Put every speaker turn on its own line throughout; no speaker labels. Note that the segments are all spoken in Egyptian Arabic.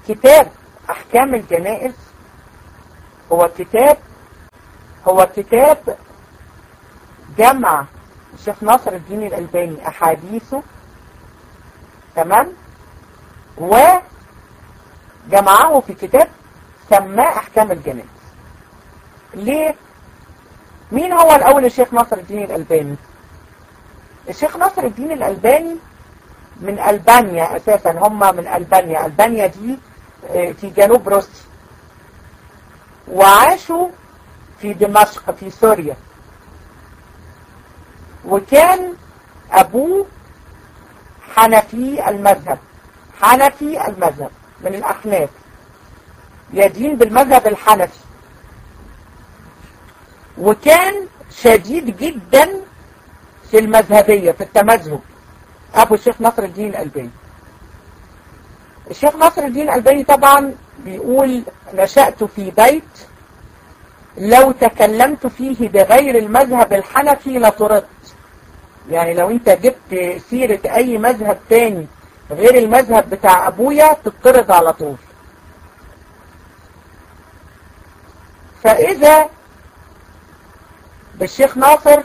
كتاب احكام الجنائز هو كتاب هو كتاب جمع الشيخ ناصر الدين الألباني أحاديثه تمام وجمعه في كتاب سماه أحكام الجنائز ليه؟ مين هو الأول الشيخ ناصر الدين الألباني؟ الشيخ ناصر الدين الألباني من ألبانيا أساسا هم من ألبانيا ألبانيا دي في جنوب روسيا وعاشوا في دمشق في سوريا وكان أبوه حنفي المذهب حنفي المذهب من الأحناف يدين بالمذهب الحنفي وكان شديد جدا في المذهبية في التمذهب أبو الشيخ نصر الدين الألباني الشيخ نصر الدين الألباني طبعا بيقول نشأت في بيت لو تكلمت فيه بغير المذهب الحنفي لطردت يعني لو انت جبت سيرة اي مذهب تاني غير المذهب بتاع ابويا تطرد على طول فاذا بالشيخ ناصر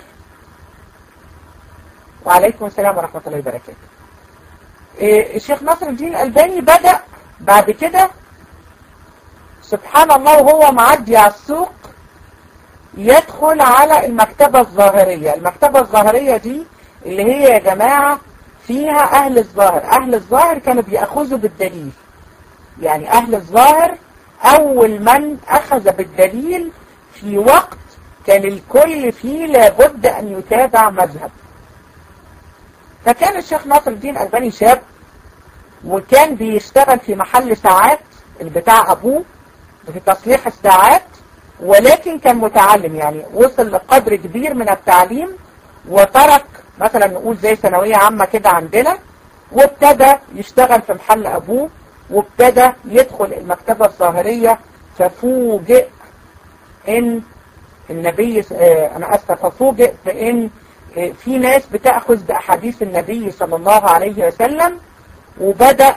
وعليكم السلام ورحمة الله وبركاته الشيخ ناصر الدين الألباني بدأ بعد كده سبحان الله وهو معدي على السوق يدخل على المكتبة الظاهرية المكتبة الظاهرية دي اللي هي يا جماعة فيها أهل الظاهر أهل الظاهر كانوا بيأخذوا بالدليل يعني أهل الظاهر أول من أخذ بالدليل في وقت كان الكل فيه لابد أن يتابع مذهب فكان الشيخ ناصر الدين الألباني شاب وكان بيشتغل في محل ساعات بتاع أبوه في تصليح الساعات ولكن كان متعلم يعني وصل لقدر كبير من التعليم وترك مثلا نقول زي ثانوية عامة كده عندنا وابتدى يشتغل في محل أبوه وابتدى يدخل المكتبة الظاهرية ففوجئ ان النبي اه انا اسف ففوجئ بان اه في ناس بتأخذ بأحاديث النبي صلى الله عليه وسلم وبدأ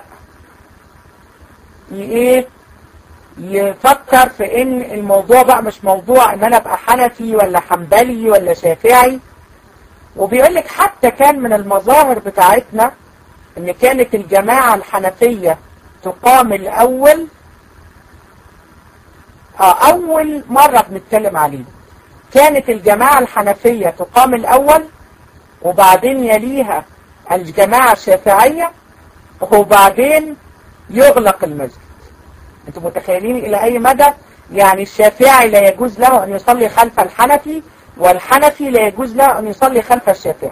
ايه يفكر في ان الموضوع بقى مش موضوع ان انا ابقى حنفي ولا حنبلي ولا شافعي وبيقول لك حتى كان من المظاهر بتاعتنا ان كانت الجماعة الحنفية تقام الاول اه اول مرة بنتكلم عليه كانت الجماعة الحنفية تقام الاول وبعدين يليها الجماعة الشافعية وبعدين يغلق المسجد انتم متخيلين الى اي مدى يعني الشافعي لا يجوز له ان يصلي خلف الحنفي والحنفي لا يجوز له ان يصلي خلف الشافعي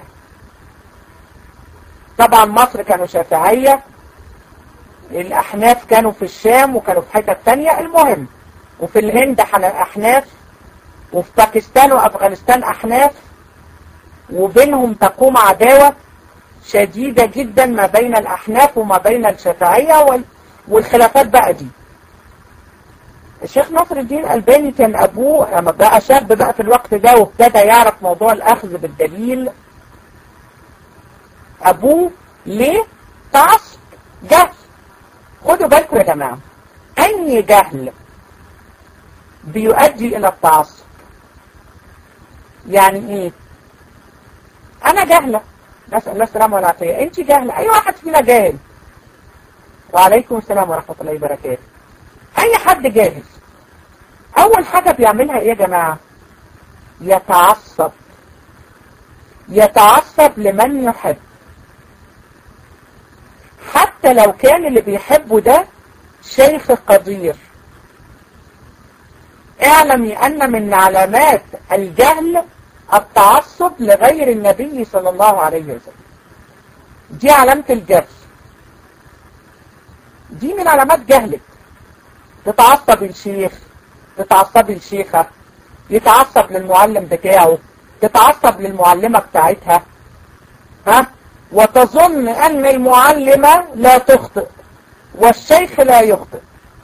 طبعا مصر كانوا شافعية الاحناف كانوا في الشام وكانوا في حتة تانية المهم وفي الهند احناف وفي باكستان وافغانستان احناف وبينهم تقوم عداوة شديدة جدا ما بين الاحناف وما بين الشافعية والخلافات بقى دي الشيخ نصر الدين الألباني كان أبوه لما بقى شاب بقى في الوقت ده وابتدى يعرف موضوع الأخذ بالدليل أبوه ليه؟ تعصب جهل خدوا بالكم يا جماعة أي جهل بيؤدي إلى التعصب يعني إيه؟ أنا جهلة نسأل الله السلامة والعافية أنت جهلة أي واحد فينا جاهل وعليكم السلام ورحمة الله وبركاته أي حد جاهز أول حاجة بيعملها إيه يا جماعة يتعصب يتعصب لمن يحب حتى لو كان اللي بيحبه ده شيخ قدير اعلمي أن من علامات الجهل التعصب لغير النبي صلى الله عليه وسلم دي علامة الجهل دي من علامات جهلك تتعصب الشيخ تتعصب الشيخة يتعصب للمعلم بتاعه تتعصب للمعلمة بتاعتها ها وتظن أن المعلمة لا تخطئ والشيخ لا يخطئ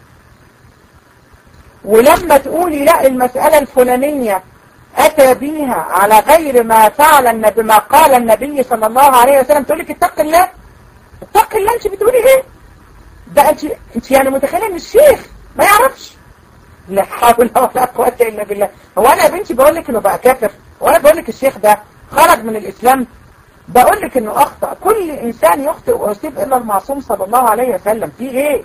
ولما تقولي لا المسألة الفلانية أتى بيها على غير ما فعل النبي ما قال النبي صلى الله عليه وسلم تقول لك اتق الله اتق الله انت بتقولي ايه ده انت انت يعني متخيله ان الشيخ ما يعرفش لا حول ولا قوه الا بالله هو انا يا بنتي بقول لك انه بقى كافر وانا بقول لك الشيخ ده خرج من الاسلام بقول لك انه اخطا كل انسان يخطئ ويصيب الا المعصوم صلى الله عليه وسلم في ايه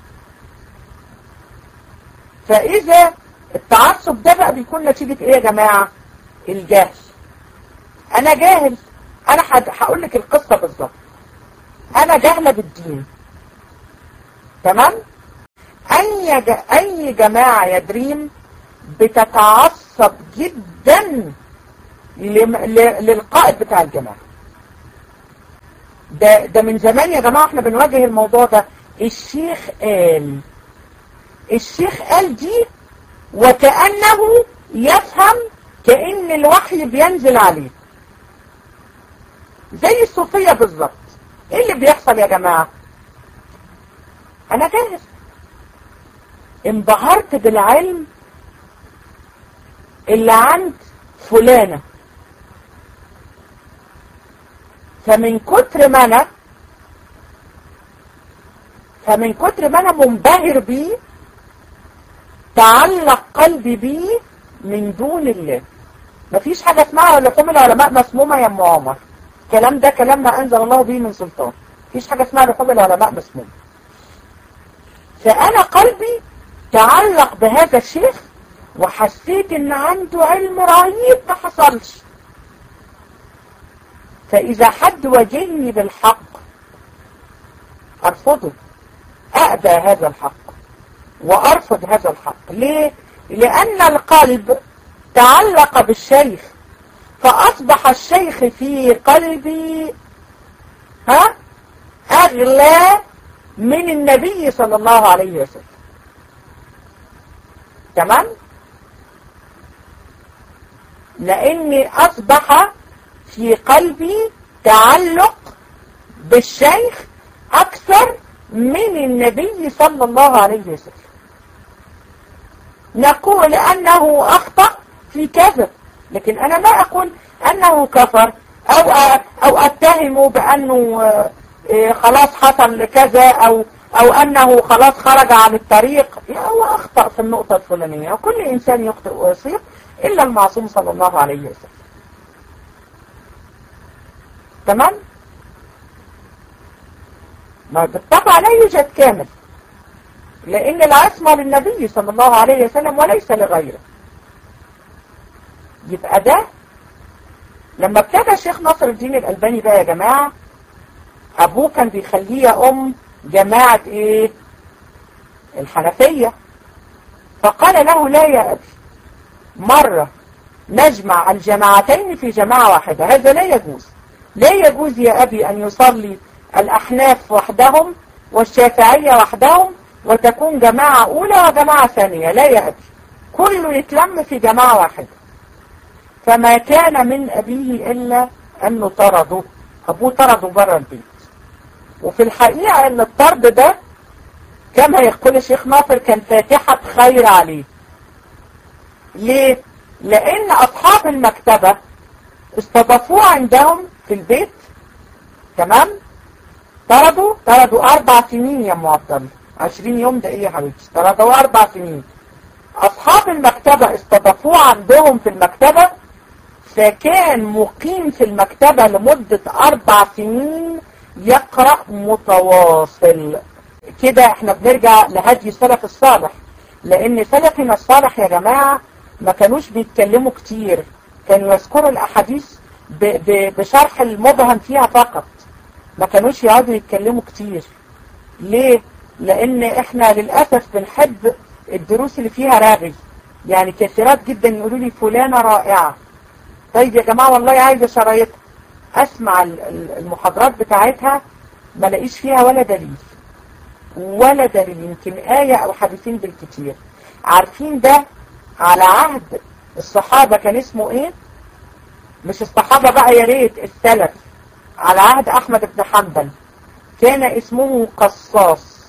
فاذا التعصب ده بقى بيكون نتيجه ايه يا جماعه الجهل انا جاهل انا هقول لك القصه بالظبط انا جاهله بالدين تمام اي ج... اي جماعه يا دريم بتتعصب جدا لم... ل... للقائد بتاع الجماعه ده ده من زمان يا جماعه احنا بنواجه الموضوع ده الشيخ قال الشيخ قال دي وكانه يفهم كان الوحي بينزل عليه زي الصوفيه بالظبط ايه اللي بيحصل يا جماعه انا جاهز انبهرت بالعلم اللي عند فلانة فمن كتر ما انا فمن كتر ما انا منبهر بيه تعلق قلبي بيه من دون الله مفيش حاجة اسمها لحوم العلماء مسمومة يا ام عمر الكلام ده كلام ما انزل الله به من سلطان مفيش حاجة اسمها لحوم العلماء مسمومة فأنا قلبي تعلق بهذا الشيخ وحسيت ان عنده علم رهيب ما حصلش فإذا حد واجهني بالحق أرفضه أأبى هذا الحق وأرفض هذا الحق ليه؟ لأن القلب تعلق بالشيخ فأصبح الشيخ في قلبي ها أغلى من النبي صلى الله عليه وسلم تمام لاني اصبح في قلبي تعلق بالشيخ اكثر من النبي صلى الله عليه وسلم نقول انه اخطأ في كذا لكن انا ما اقول انه كفر او او اتهمه بانه خلاص حصل كذا او او انه خلاص خرج عن الطريق هو اخطأ في النقطة الفلانية وكل انسان يخطئ ويصيب الا المعصوم صلى الله عليه وسلم تمام ما بالطبع لا يوجد كامل لان العصمة للنبي صلى الله عليه وسلم وليس لغيره يبقى ده لما ابتدى الشيخ ناصر الدين الألباني بقى يا جماعة أبوه كان بيخليه يا أم جماعة إيه الحنفية فقال له لا يا أبي مرة نجمع الجماعتين في جماعة واحدة هذا لا يجوز لا يجوز يا أبي أن يصلي الأحناف وحدهم والشافعية وحدهم وتكون جماعة أولى وجماعة ثانية لا يا أبي كله يتلم في جماعة واحدة فما كان من أبيه إلا أنه طرده أبوه طرده بره البيت وفي الحقيقة أن الطرد ده كما يقول الشيخ ناصر كان فاتحة خير عليه ليه؟ لأن أصحاب المكتبة استضافوه عندهم في البيت تمام؟ طردوا طردوا أربع سنين يا معطل عشرين يوم ده إيه يا حبيبتي؟ طردوا أربع سنين أصحاب المكتبة استضافوه عندهم في المكتبة فكان مقيم في المكتبة لمدة أربع سنين يقرأ متواصل كده احنا بنرجع لهدي السلف الصالح لأن سلفنا الصالح يا جماعة ما كانوش بيتكلموا كتير كانوا يذكروا الأحاديث ب ب بشرح المبهم فيها فقط ما كانوش يقعدوا يتكلموا كتير ليه؟ لأن احنا للأسف بنحب الدروس اللي فيها راغي يعني كثيرات جدا يقولوا لي فلانة رائعة طيب يا جماعة والله عايزة شرايطها اسمع المحاضرات بتاعتها ما لاقيش فيها ولا دليل ولا دليل يمكن آية او حديثين بالكتير عارفين ده على عهد الصحابة كان اسمه ايه مش الصحابة بقى يا ريت السلف على عهد احمد بن حنبل كان اسمه قصاص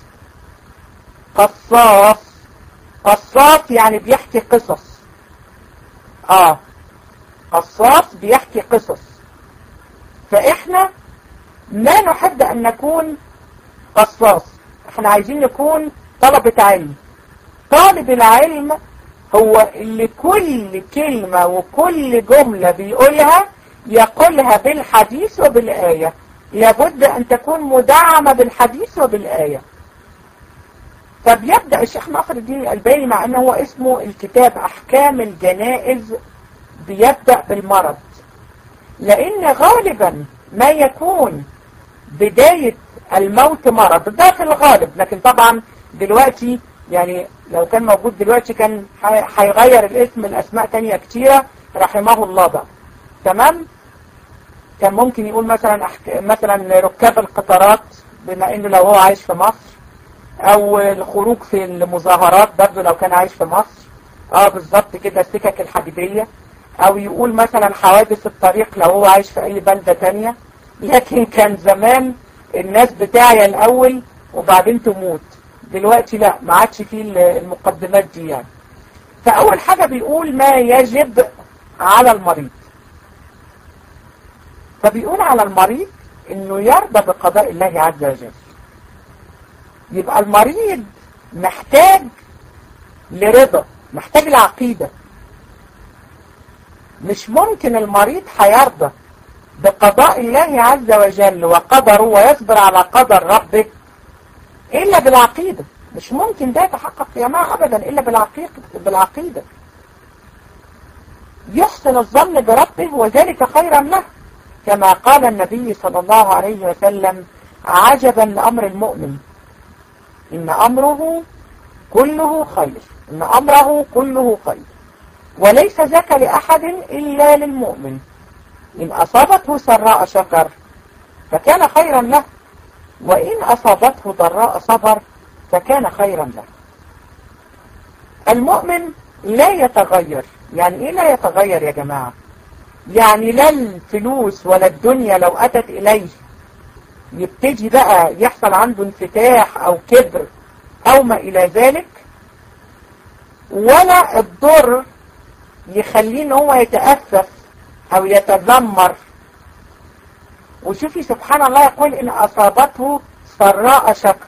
قصاص قصاص يعني بيحكي قصص اه قصاص بيحكي قصص فإحنا ما نحب أن نكون قصاص احنا عايزين نكون طلبة علم طالب العلم هو اللي كل كلمة وكل جملة بيقولها يقولها بالحديث وبالآية لابد أن تكون مدعمة بالحديث وبالآية فبيبدأ الشيخ ناصر الدين الألباني مع أنه هو اسمه الكتاب أحكام الجنائز بيبدأ بالمرض لأن غالبا ما يكون بداية الموت مرض ده في الغالب لكن طبعا دلوقتي يعني لو كان موجود دلوقتي كان هيغير الاسم الأسماء تانية كتيرة رحمه الله بقى تمام كان ممكن يقول مثلا أحك... مثلا ركاب القطارات بما انه لو هو عايش في مصر او الخروج في المظاهرات برضه لو كان عايش في مصر اه بالظبط كده السكك الحديدية او يقول مثلا حوادث الطريق لو هو عايش في اي بلدة تانية لكن كان زمان الناس بتاعي الاول وبعدين تموت دلوقتي لا ما عادش فيه المقدمات دي يعني فاول حاجة بيقول ما يجب على المريض فبيقول على المريض انه يرضى بقضاء الله عز وجل يبقى المريض محتاج لرضا محتاج العقيدة مش ممكن المريض هيرضى بقضاء الله عز وجل وقدره ويصبر على قدر ربه إلا بالعقيدة مش ممكن ده يتحقق يا جماعة أبدا إلا بالعقيدة, بالعقيدة يحسن الظن بربه وذلك خيرا له كما قال النبي صلى الله عليه وسلم عجبا لأمر المؤمن إن أمره كله خير إن أمره كله خير وليس ذاك لأحد إلا للمؤمن إن أصابته سراء شكر فكان خيرا له وإن أصابته ضراء صبر فكان خيرا له المؤمن لا يتغير يعني إيه لا يتغير يا جماعة يعني لا الفلوس ولا الدنيا لو أتت إليه يبتدي بقى يحصل عنده انفتاح أو كبر أو ما إلى ذلك ولا الضر يخليه ان هو يتأسف أو يتذمر وشوفي سبحان الله يقول إن أصابته سراء شكر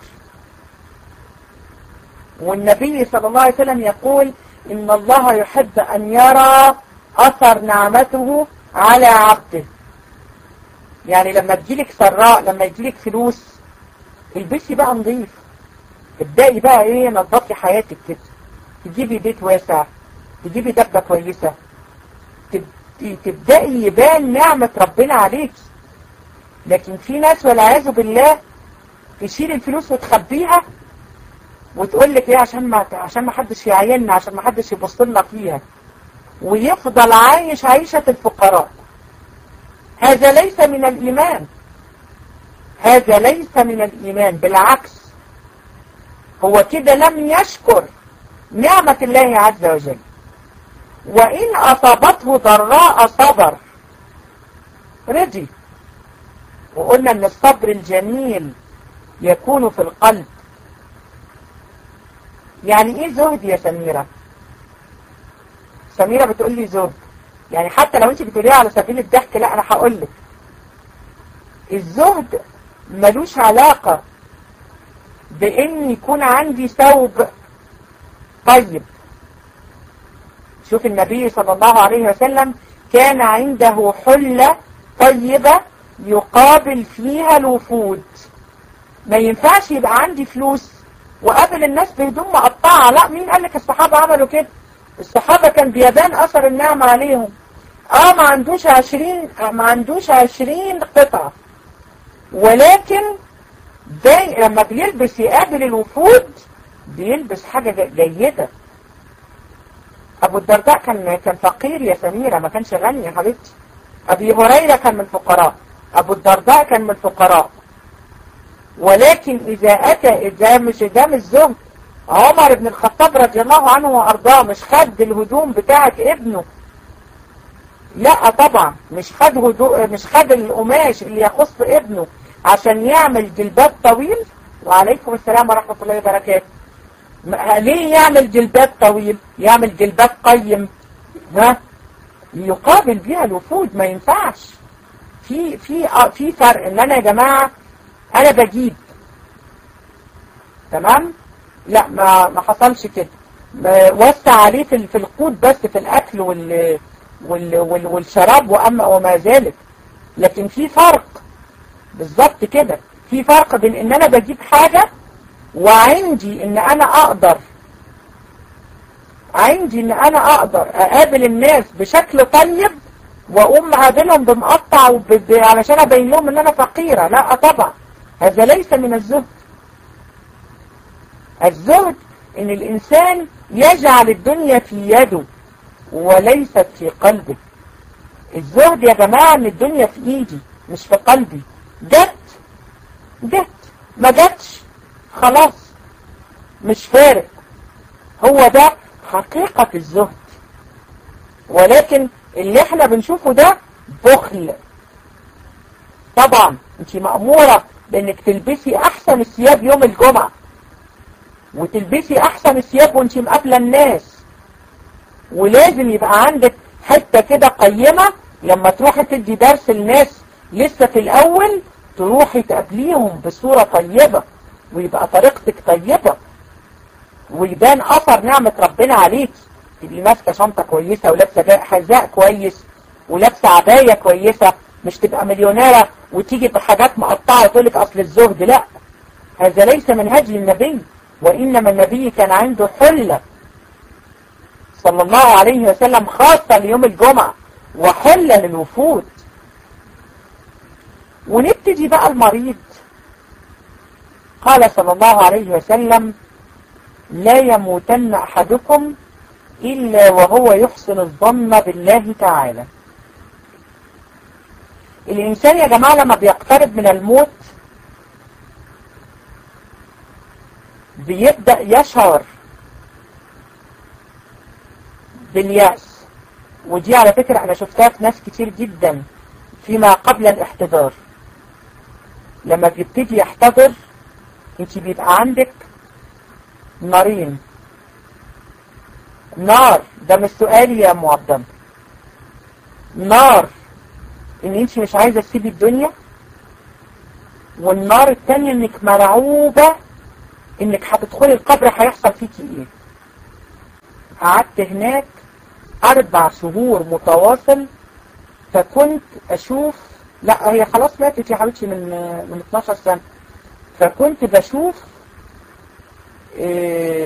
والنبي صلى الله عليه وسلم يقول إن الله يحب أن يرى أثر نعمته على عبده يعني لما تجيلك سراء لما يجيلك فلوس البسي بقى نظيف ابدأي بقى ايه نظفي حياتك كده تجيبي بيت واسع تجيبي دبة كويسة تبدأي يبان نعمة ربنا عليك لكن في ناس والعياذ بالله تشيل الفلوس وتخبيها وتقول لك ايه عشان ما عشان ما حدش يعيننا عشان ما حدش يبص لنا فيها ويفضل عايش عيشة الفقراء هذا ليس من الإيمان هذا ليس من الإيمان بالعكس هو كده لم يشكر نعمة الله عز وجل وإن أصابته ضراء صبر رضي وقلنا أن الصبر الجميل يكون في القلب يعني إيه زهد يا سميرة سميرة بتقول لي زهد يعني حتى لو انت بتقوليها على سبيل الضحك لا انا هقول لك الزهد ملوش علاقة بان يكون عندي ثوب طيب شوف النبي صلى الله عليه وسلم كان عنده حلة طيبة يقابل فيها الوفود ما ينفعش يبقى عندي فلوس وقابل الناس بهدوم مقطعة لا مين قال لك الصحابة عملوا كده الصحابة كان بيبان أثر النعمة عليهم اه ما عندوش عشرين ما عندوش عشرين قطعة ولكن ده لما بيلبس يقابل الوفود بيلبس حاجة جيدة ابو الدرداء كان كان فقير يا سميرة ما كانش غني يا حبيبتي ابي هريرة كان من الفقراء ابو الدرداء كان من الفقراء ولكن اذا اتى اذا مش ده مش زهد عمر بن الخطاب رضي الله عنه وارضاه مش خد الهدوم بتاعت ابنه لا طبعا مش خد هدو... مش خد القماش اللي يخص ابنه عشان يعمل جلباب طويل وعليكم السلام ورحمة الله وبركاته ليه يعمل جلباب طويل يعمل جلباب قيم ها يقابل بيها الوفود ما ينفعش في في في فرق ان انا يا جماعة انا بجيب تمام لا ما ما حصلش كده وسع عليه في في القوت بس في الاكل وال وال وال والشراب واما وما ذلك لكن في فرق بالظبط كده في فرق بين ان انا بجيب حاجة وعندي ان انا اقدر عندي ان انا اقدر اقابل الناس بشكل طيب واقوم قابلهم بمقطع وب... علشان ابين لهم ان انا فقيرة لا طبعا هذا ليس من الزهد الزهد ان الانسان يجعل الدنيا في يده وليست في قلبه الزهد يا جماعة ان الدنيا في ايدي مش في قلبي جت جت ما جتش خلاص مش فارق هو ده حقيقة الزهد ولكن اللي احنا بنشوفه ده بخل طبعا انت مأمورة بانك تلبسي احسن الثياب يوم الجمعة وتلبسي احسن الثياب وانت مقابلة الناس ولازم يبقى عندك حتة كده قيمة لما تروحي تدي درس الناس لسه في الاول تروحي تقابليهم بصورة طيبة ويبقى طريقتك طيبة ويبان اثر نعمة ربنا عليك تبقي ماسكة شنطة كويسة ولابسة حذاء كويس ولابسة عباية كويسة مش تبقى مليونيرة وتيجي بحاجات مقطعة وتقول لك اصل الزهد لا هذا ليس من هدي النبي وانما النبي كان عنده حلة صلى الله عليه وسلم خاصة ليوم الجمعة وحلة للوفود ونبتدي بقى المريض قال صلى الله عليه وسلم لا يموتن أحدكم إلا وهو يحسن الظن بالله تعالى الإنسان يا جماعة لما بيقترب من الموت بيبدأ يشعر باليأس ودي على فكرة أنا شفتها في ناس كتير جدا فيما قبل الاحتضار لما بيبتدي يحتضر انت بيبقى عندك نارين نار ده مش سؤالي يا معظم نار ان انت مش عايزة تسيبي الدنيا والنار التانية انك مرعوبة انك هتدخلي القبر هيحصل فيكي ايه قعدت هناك اربع شهور متواصل فكنت اشوف لا هي خلاص ماتت يا حبيبتي من من 12 سنة فكنت بشوف إيه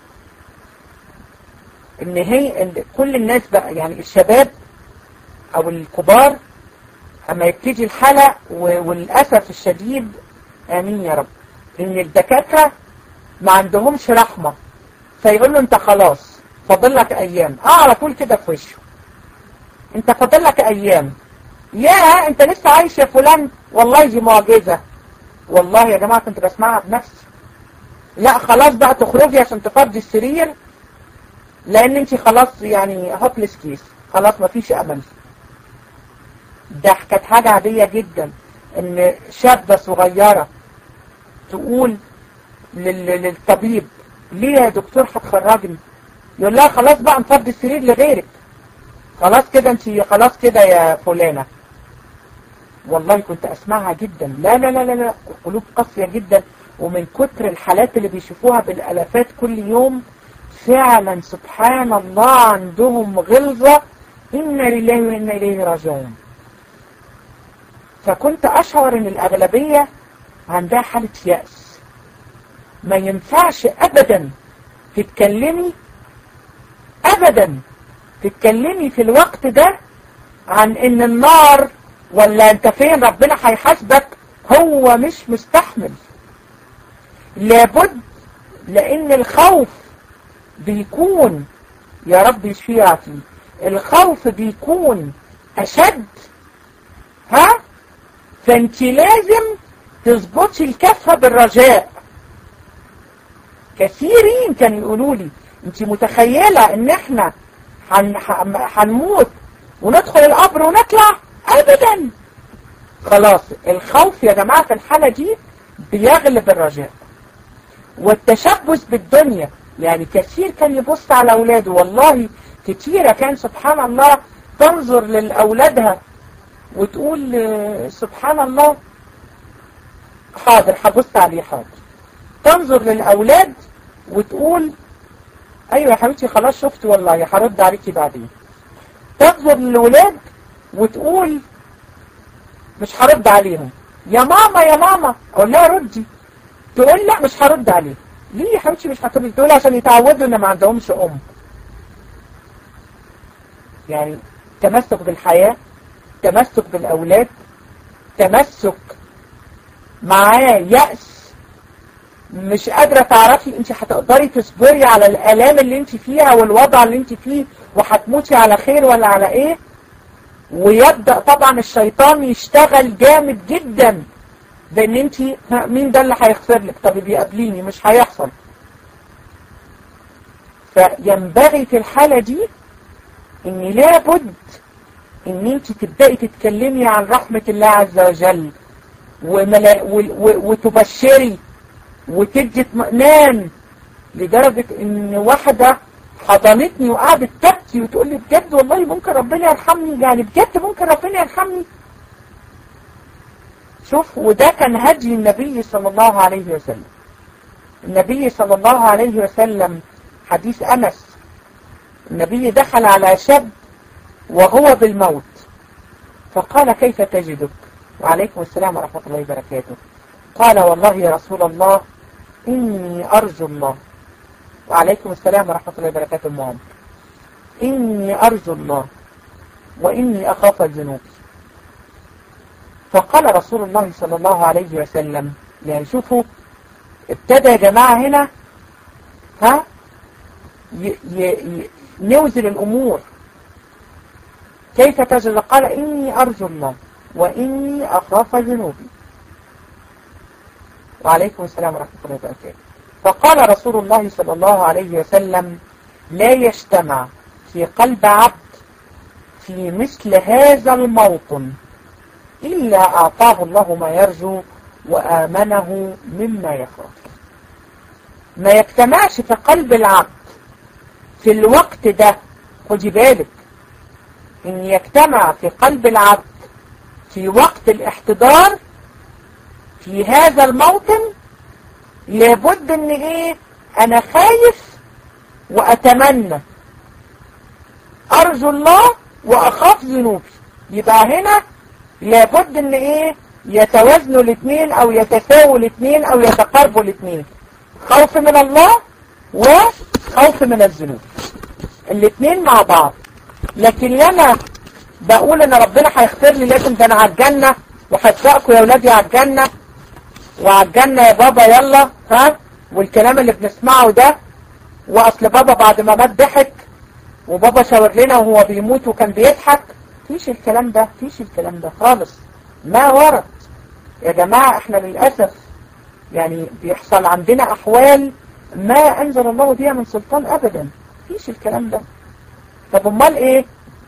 ان هي إن كل الناس بقى يعني الشباب او الكبار اما يبتدي الحلق وللأسف الشديد امين يا رب ان الدكاترة ما عندهمش رحمة فيقول له انت خلاص فاضل لك ايام اه على طول كده في وشه انت فاضل لك ايام يا انت لسه عايش يا فلان والله دي معجزة والله يا جماعة كنت بسمعها بنفسي لا خلاص بقى تخرجي عشان تفضي السرير لان انت خلاص يعني هوبلس كيس خلاص مفيش امل ده كانت حاجة عادية جدا ان شابة صغيرة تقول للطبيب ليه يا دكتور هتخرجني يقول لها خلاص بقى نفضي السرير لغيرك خلاص كده انت خلاص كده يا فلانة والله كنت اسمعها جدا لا لا لا لا, لا. قلوب قاسية جدا ومن كتر الحالات اللي بيشوفوها بالالافات كل يوم فعلا سبحان الله عندهم غلظة إنا لله وإنا إليه راجعون فكنت أشعر إن الأغلبية عندها حالة يأس ما ينفعش أبدا تتكلمي أبدا تتكلمي في الوقت ده عن إن النار ولا أنت فين ربنا هيحاسبك هو مش مستحمل لابد لأن الخوف بيكون يا رب يشفيه عافيه الخوف بيكون أشد ها فانت لازم تظبطي الكفة بالرجاء كثيرين كانوا يقولوا لي انت متخيلة ان احنا هنموت وندخل القبر ونطلع ابدا خلاص الخوف يا جماعة في الحالة دي بيغلب الرجاء والتشبث بالدنيا يعني كثير كان يبص على أولاده والله كثيرة كان سبحان الله تنظر لأولادها وتقول سبحان الله حاضر هبص عليه حاضر تنظر للأولاد وتقول أيوة يا حبيبتي خلاص شفت والله هرد عليكي بعدين تنظر للأولاد وتقول مش هرد عليهم يا ماما يا ماما اقول لها ردي تقول لا مش هرد عليه ليه يا حبيبتي مش هتردي تقول عشان يتعودوا ان ما عندهمش ام يعني تمسك بالحياة تمسك بالاولاد تمسك معاه يأس مش قادرة تعرفي انت هتقدري تصبري على الالام اللي انت فيها والوضع اللي انت فيه وهتموتي على خير ولا على ايه ويبدأ طبعا الشيطان يشتغل جامد جدا بان انت مين ده اللي هيغفر لك طب بيقابليني مش هيحصل فينبغي في الحالة دي ان لابد ان انت تبدأي تتكلمي عن رحمة الله عز وجل وملا... و... و... وتبشري وتدي اطمئنان لدرجة ان واحدة حضنتني وقعدت تبكي وتقول لي بجد والله ممكن ربنا يرحمني يعني بجد ممكن ربنا يرحمني شوف وده كان هدي النبي صلى الله عليه وسلم النبي صلى الله عليه وسلم حديث أنس النبي دخل على شاب وهو بالموت فقال كيف تجدك وعليكم السلام ورحمة الله وبركاته قال والله يا رسول الله إني أرجو الله وعليكم السلام ورحمة الله وبركاته المهم إني أرجو الله وإني أخاف الذنوب فقال رسول الله صلى الله عليه وسلم يعني شوفوا ابتدى يا جماعة هنا ها ي ي ي نوزن الأمور كيف تجد قال إني أرجو الله وإني أخاف ذنوبي وعليكم السلام ورحمة الله وبركاته فقال رسول الله صلى الله عليه وسلم لا يجتمع في قلب عبد في مثل هذا الموطن إلا أعطاه الله ما يرجو وآمنه مما يخاف ما يجتمعش في قلب العبد في الوقت ده خدي بالك إن يجتمع في قلب العبد في وقت الاحتضار في هذا الموطن لابد ان ايه انا خايف واتمنى ارجو الله واخاف ذنوبي يبقى هنا لابد ان ايه يتوازنوا الاثنين او يتساووا الاثنين او يتقاربوا الاثنين خوف من الله وخوف من الذنوب الاثنين مع بعض لكن لما بقول ان ربنا هيغفر لي لازم ده انا على الجنه وهتفقكم يا اولادي على الجنه وعلى الجنه يا بابا يلا ها والكلام اللي بنسمعه ده واصل بابا بعد ما مات ضحك وبابا شاور لنا وهو بيموت وكان بيضحك فيش الكلام ده فيش الكلام ده خالص ما ورد يا جماعة احنا للأسف يعني بيحصل عندنا أحوال ما أنزل الله بها من سلطان أبدا فيش الكلام ده طب امال ايه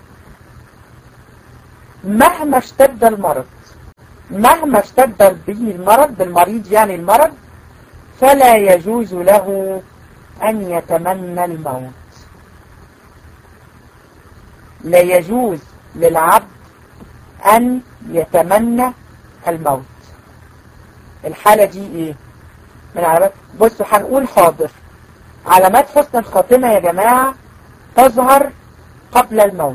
مهما اشتد المرض مهما اشتد به المرض بالمريض يعني المرض فلا يجوز له أن يتمنى الموت لا يجوز للعبد أن يتمنى الموت الحالة دي ايه من علامات بصوا هنقول حاضر علامات حسن الخاتمة يا جماعة تظهر قبل الموت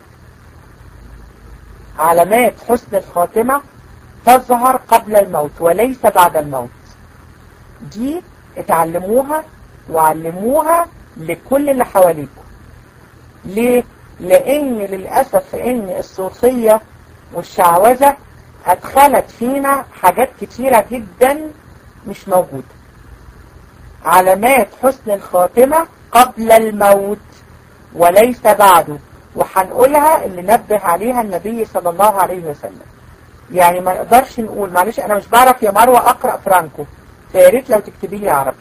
علامات حسن الخاتمة تظهر قبل الموت وليس بعد الموت دي اتعلموها وعلموها لكل اللي حواليكم ليه؟ لان للأسف ان الصوفية والشعوذة ادخلت فينا حاجات كتيرة جدا مش موجودة علامات حسن الخاتمة قبل الموت وليس بعده وهنقولها اللي نبه عليها النبي صلى الله عليه وسلم يعني ما نقدرش نقول معلش انا مش بعرف يا مروة اقرأ فرانكو فيا ريت لو تكتبي لي عربي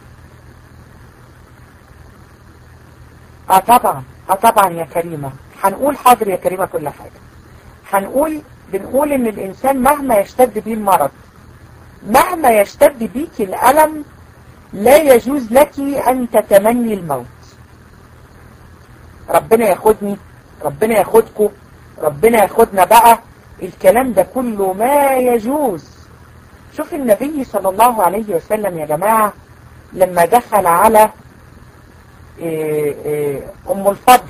اه طبعا اه طبعا يا كريمة هنقول حاضر يا كريمة كل حاجة هنقول بنقول ان الانسان مهما يشتد بيه المرض مهما يشتد بيك الألم لا يجوز لك أن تتمني الموت ربنا ياخدني ربنا ياخدكم ربنا ياخدنا بقى الكلام ده كله ما يجوز شوف النبي صلى الله عليه وسلم يا جماعة لما دخل على إيه إيه أم الفضل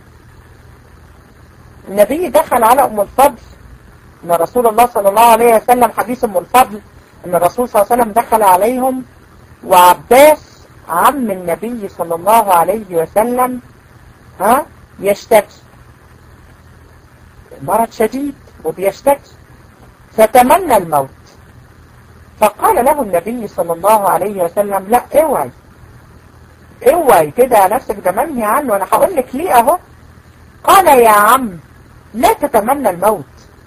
النبي دخل على أم الفضل أن رسول الله صلى الله عليه وسلم حديث أم الفضل أن الرسول صلى الله عليه وسلم دخل عليهم وعباس عم النبي صلى الله عليه وسلم ها يشتكي مرض شديد وبيشتكي فتمنى الموت فقال له النبي صلى الله عليه وسلم لا اوعي اوعي كده نفسك ده منهي عنه انا هقول لك ليه اهو قال يا عم لا تتمنى الموت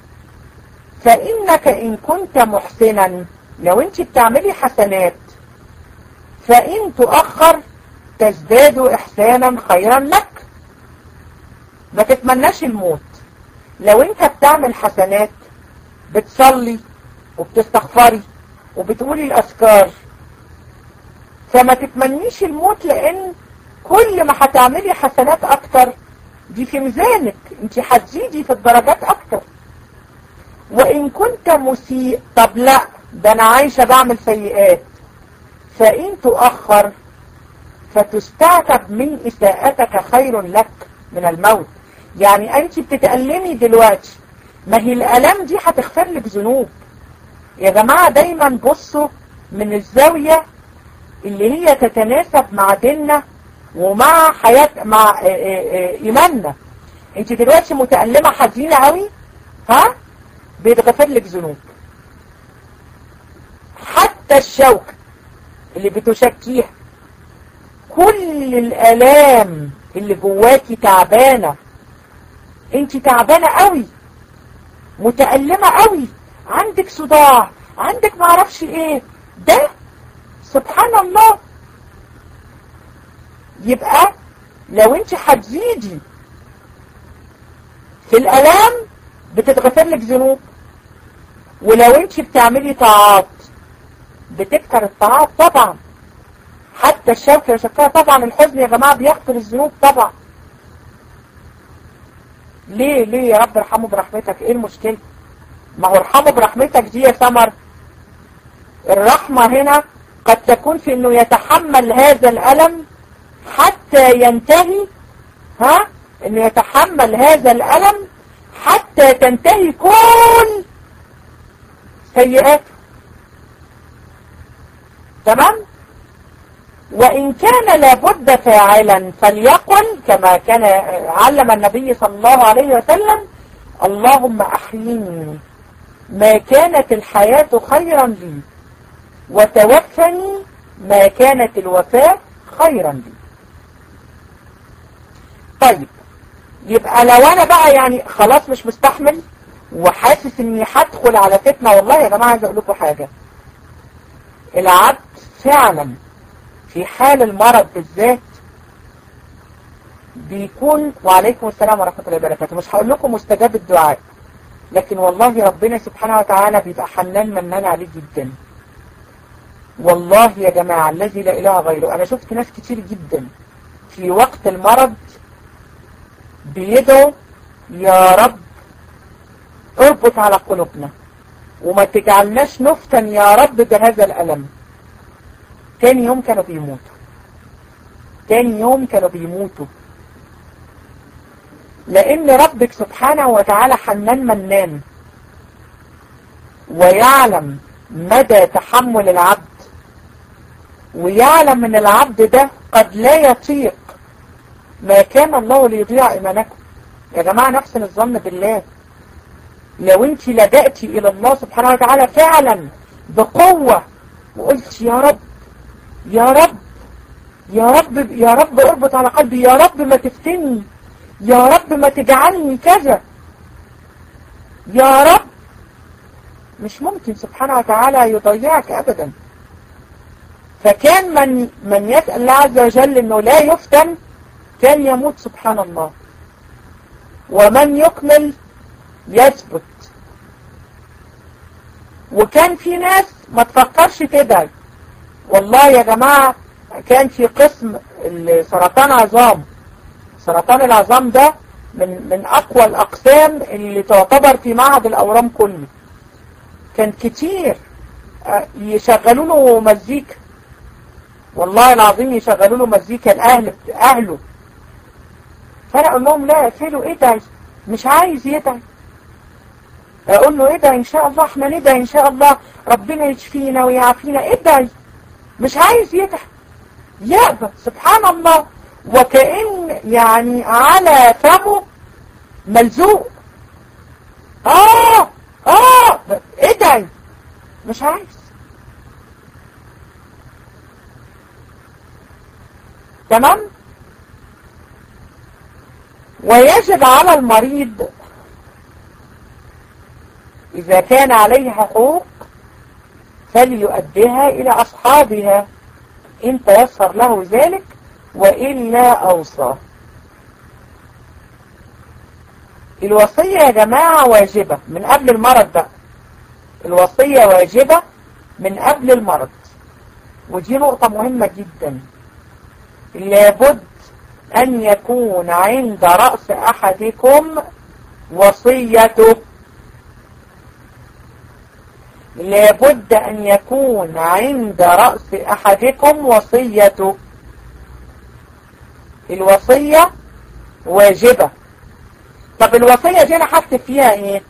فانك ان كنت محسنا لو انت بتعملي حسنات فان تؤخر تزداد احسانا خيرا لك ما تتمناش الموت لو انت بتعمل حسنات بتصلي وبتستغفري وبتقولي الأذكار فما تتمنيش الموت لأن كل ما هتعملي حسنات أكتر دي في ميزانك انت هتزيدي في الدرجات أكتر وإن كنت مسيء طب لا ده أنا عايشة بعمل سيئات فإن تؤخر فتستعتب من إساءتك خير لك من الموت يعني أنت بتتألمي دلوقتي ما هي الألم دي هتغفر لك ذنوب يا جماعة دايما بصوا من الزاوية اللي هي تتناسب مع ديننا ومع حياة مع إيماننا انت دلوقتي متألمة حزينة قوي ها بيتغفر لك ذنوب حتى الشوكة اللي بتشكيها كل الآلام اللي جواكي تعبانة انت تعبانة قوي متألمة قوي عندك صداع عندك معرفش ايه ده سبحان الله يبقى لو انت هتزيدي في الالام بتتغفر لك ذنوب ولو انت بتعملي طاعات بتكتر الطاعات طبعا حتى الشوكة يشكرها طبعا الحزن يا جماعة بيغفر الذنوب طبعا ليه ليه يا رب ارحمه برحمتك ايه المشكلة ما هو ارحمه برحمتك دي يا سمر الرحمة هنا قد تكون في انه يتحمل هذا الألم حتى ينتهي ها انه يتحمل هذا الألم حتى تنتهي كل سيئاته تمام وإن كان لابد فاعلا فليقل كما كان علم النبي صلى الله عليه وسلم اللهم أحييني ما كانت الحياة خيرا لي وتوفني ما كانت الوفاة خيرا لي طيب يبقى لو انا بقى يعني خلاص مش مستحمل وحاسس اني هدخل على فتنة والله يا جماعة عايز اقول لكم حاجة العبد فعلا في حال المرض بالذات بيكون وعليكم السلام ورحمة الله وبركاته مش هقول لكم مستجاب الدعاء لكن والله ربنا سبحانه وتعالى بيبقى حنان منان عليه جدا والله يا جماعة الذي لا إله غيره أنا شفت ناس كتير جدا في وقت المرض بيدعوا يا رب اربط على قلوبنا وما تجعلناش نفتن يا رب بهذا الألم تاني يوم كانوا بيموتوا تاني يوم كانوا بيموتوا لأن ربك سبحانه وتعالى حنان منان ويعلم مدى تحمل العبد ويعلم ان العبد ده قد لا يطيق ما كان الله ليضيع ايمانكم يا جماعة نحسن الظن بالله لو انت لجأتي الى الله سبحانه وتعالى فعلا بقوة وقلت يا رب يا رب يا رب يا رب اربط على قلبي يا رب ما تفتني يا رب ما تجعلني كذا يا رب مش ممكن سبحانه وتعالى يضيعك ابدا فكان من من يسأل الله عز وجل انه لا يفتن كان يموت سبحان الله ومن يكمل يثبت وكان في ناس ما تفكرش تدعي والله يا جماعة كان في قسم سرطان عظام سرطان العظام ده من من اقوى الاقسام اللي تعتبر في معهد الاورام كله كان كتير يشغلوا له مزيكا والله العظيم يشغلوا له مزيكا الاهل اهله فانا اقول لهم لا اقفلوا ادعي مش عايز يدعي اقول له ادعي ان شاء الله احنا ندعي ان شاء الله ربنا يشفينا ويعافينا ادعي مش عايز يدعي يأبى سبحان الله وكأن يعني على فمه ملزوق اه اه ادعي مش عايز تمام ويجب على المريض إذا كان عليه حقوق فليؤديها إلى أصحابها إن تيسر له ذلك وإلا أوصى الوصية يا جماعة واجبة من قبل المرض بقى الوصية واجبة من قبل المرض ودي نقطة مهمة جدا لابد أن يكون عند رأس أحدكم وصيته لابد أن يكون عند رأس أحدكم وصيته الوصية واجبة طب الوصية دي أنا هكتب فيها إيه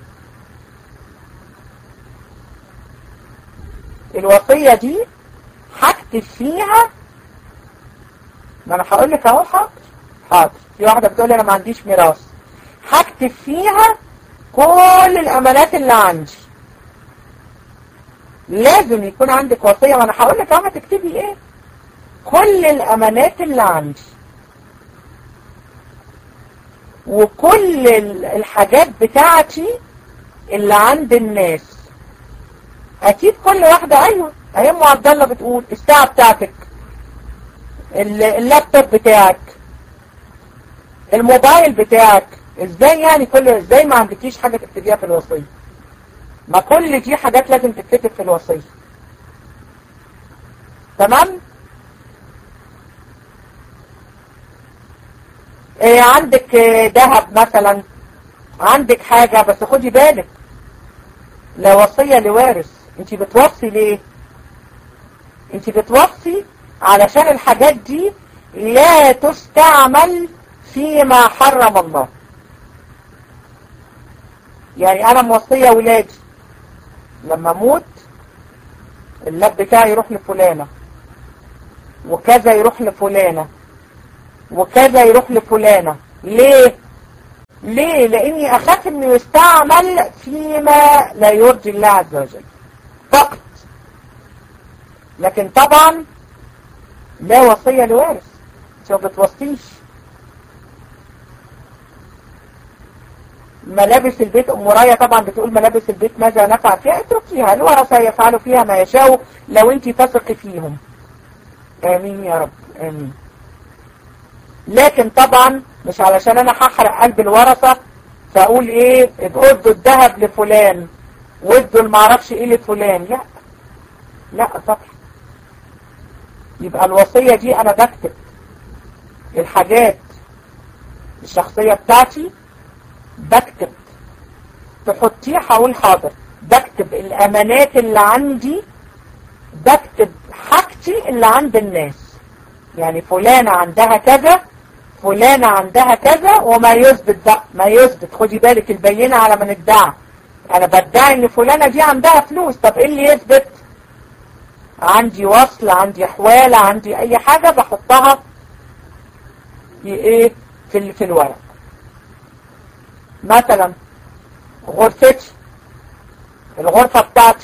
الوصية دي هكتب فيها ما أنا هقول لك أهو حاضر حاضر في واحدة بتقول لي أنا ما عنديش ميراث هكتب فيها كل الأمانات اللي عندي لازم يكون عندك وصية وانا هقول لك اهو هتكتبي ايه كل الامانات اللي عندي وكل الحاجات بتاعتي اللي عند الناس اكيد كل واحدة ايوه اهي ام عبد الله بتقول الساعة بتاعتك اللابتوب بتاعك الموبايل بتاعك ازاي يعني كل ازاي ما عندكيش حاجة تكتبيها في الوصية ما كل دي حاجات لازم تتكتب في الوصية تمام إيه عندك ذهب مثلا عندك حاجة بس خدي بالك لا وصية لوارث انت بتوصي ليه انت بتوصي علشان الحاجات دي لا تستعمل فيما حرم الله يعني انا موصية ولادي لما اموت اللاب بتاعي يروح لفلانة وكذا يروح لفلانة وكذا يروح لفلانة ليه ليه لاني اخاف انه يستعمل فيما لا يرضي الله عز وجل فقط لكن طبعا لا وصية لوارث انت ما بتوصيش ملابس البيت ام رايه طبعا بتقول ملابس البيت ماذا نفع فيها اتركيها الورثه يفعلوا فيها ما يشاءوا لو انت تثقي فيهم امين يا رب امين لكن طبعا مش علشان انا هحرق قلب الورثه فاقول ايه ادوا الذهب لفلان وادوا المعرفش ايه لفلان لا لا طبعا يبقى الوصيه دي انا بكتب الحاجات الشخصيه بتاعتي بكتب تحطيه هقول حاضر بكتب الامانات اللي عندي بكتب حاجتي اللي عند الناس يعني فلانة عندها كذا فلانة عندها كذا وما يثبت بقى ما يثبت خدي بالك البينة على من ادعى انا بدعي ان فلانة دي عندها فلوس طب ايه اللي يثبت عندي وصل عندي حوالة عندي اي حاجة بحطها في ايه في, في الورق مثلا غرفتي الغرفة بتاعتي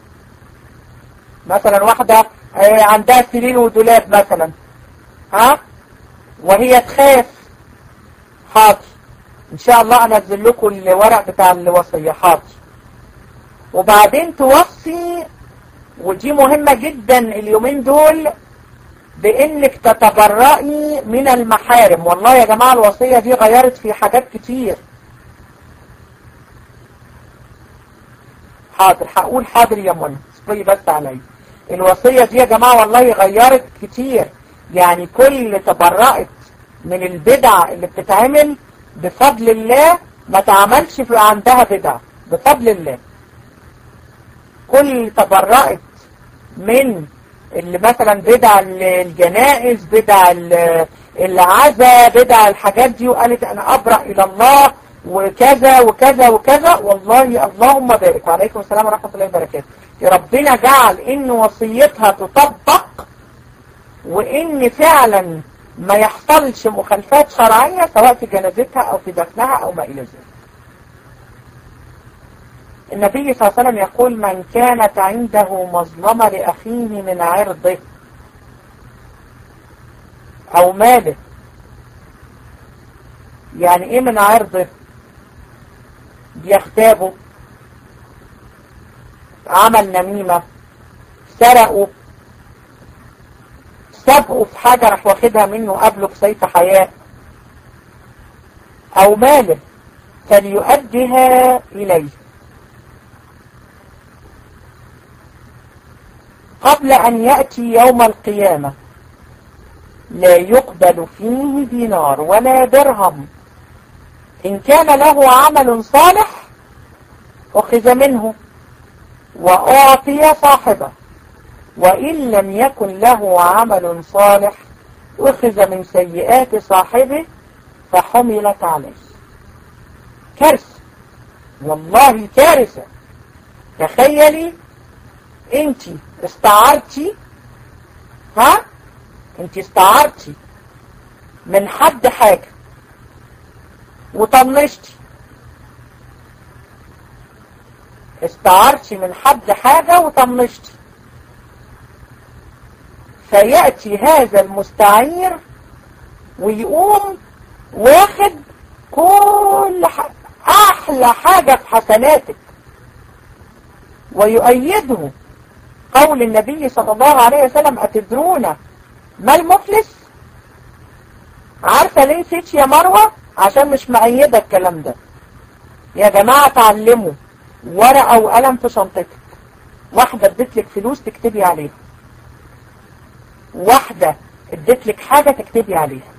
مثلا واحدة عندها سرير ودولاب مثلا ها وهي تخاف حاضر ان شاء الله انزل لكم الورق بتاع الوصية حاضر وبعدين توصي ودي مهمة جدا اليومين دول بانك تتبرئي من المحارم والله يا جماعة الوصية دي غيرت في حاجات كتير حاضر هقول حاضر يا منى اصبري بس عليا الوصية دي يا جماعة والله غيرت كتير يعني كل تبرأت من البدع اللي بتتعمل بفضل الله ما تعملش في عندها بدع بفضل الله كل تبرأت من اللي مثلا بدع الجنائز بدع العزا بدع الحاجات دي وقالت انا ابرأ الى الله وكذا وكذا وكذا والله اللهم بارك وعليكم السلام ورحمة الله وبركاته ربنا جعل ان وصيتها تطبق وان فعلا ما يحصلش مخالفات شرعية سواء في جنازتها او في دفنها او ما الى ذلك النبي صلى الله عليه وسلم يقول من كانت عنده مظلمة لأخيه من عرضه أو ماله يعني إيه من عرضه بيغتابه عمل نميمة سرقوا سبقوا في حاجة راح واخدها منه قبله في سيف حياة أو ماله فليؤدها إليه قبل أن يأتي يوم القيامة لا يقبل فيه دينار ولا درهم إن كان له عمل صالح أخذ منه وأعطي صاحبه وإن لم يكن له عمل صالح أخذ من سيئات صاحبه فحملت عليه كارثة والله كارثة تخيلي انت استعرتي ها انت استعرتي من حد حاجة وطنشتي استعرتي من حد حاجة وطنشتي فيأتي هذا المستعير ويقوم واخد كل حاجة أحلى حاجة في حسناتك ويؤيده قول النبي صلى الله عليه وسلم أتدرون ما المفلس عارفة ليه نسيت يا مروة عشان مش مأيدة الكلام ده يا جماعة تعلموا ورقة وقلم في شنطتك واحدة اديتلك فلوس تكتبي عليها واحدة اديتلك حاجة تكتبي عليها